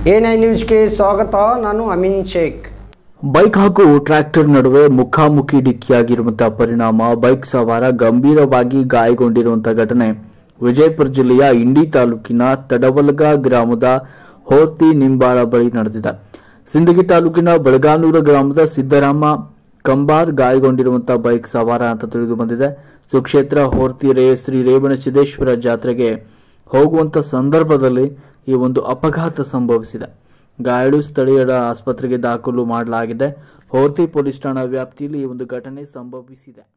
A nine ನ್ಯೂಸ್ಗೆ ಸ್ವಾಗತ ನಾನು ಅಮೀನ್ ಶೇಖ್ ಬೈಕ್ ಹಾಗೂ ಟ್ರ್ಯಾಕ್ಟರ್ ನಡುವೆ ಮುಖಾಮುಖಿ ಡಿಕ್ಕಿಯಾಗಿರುವಂತಹ ಪರಿಣಾಮ ಬೈಕ್ ಸವಾರ ಗಂಭೀರವಾಗಿ ಗಾಯಗೊಂಡಿರುವಂತಹ ಘಟನೆ ವಿಜಯಪುರ ಜಿಲ್ಲೆಯ ಇಂಡಿ ತಾಲೂಕಿನ ತಡವಲಗ ಗ್ರಾಮದ ಹೋರ್ತಿ ನಿಂಬಾಳ ಬಳಿ ನಡೆದಿದೆ ಸಿಂದಗಿ ತಾಲೂಕಿನ ಬೆಳಗಾನೂರ ಗ್ರಾಮದ ಸಿದ್ದರಾಮ ಕಂಬಾರ್ ಗಾಯಗೊಂಡಿರುವಂತಹ ಬೈಕ್ ಸವಾರ ಅಂತ ತಿಳಿದು ಬಂದಿದೆ ಸುಕ್ಷೇತ್ರ ಹೋರ್ತಿ ರೇ ಶ್ರೀ ರೇವಣ ಸಿದ್ದೇಶ್ವರ ಜಾತ್ರೆಗೆ ಹೋಗುವಂತ ಸಂದರ್ಭದಲ್ಲಿ ಈ ಒಂದು ಅಪಘಾತ ಸಂಭವಿಸಿದೆ ಗಾಯಾಳು ಸ್ಥಳೀಯರ ಆಸ್ಪತ್ರೆಗೆ ದಾಖಲು ಮಾಡಲಾಗಿದೆ ಹೋರ್ತಿ ಪೊಲೀಸ್ ಠಾಣಾ ವ್ಯಾಪ್ತಿಯಲ್ಲಿ ಈ ಒಂದು ಘಟನೆ ಸಂಭವಿಸಿದೆ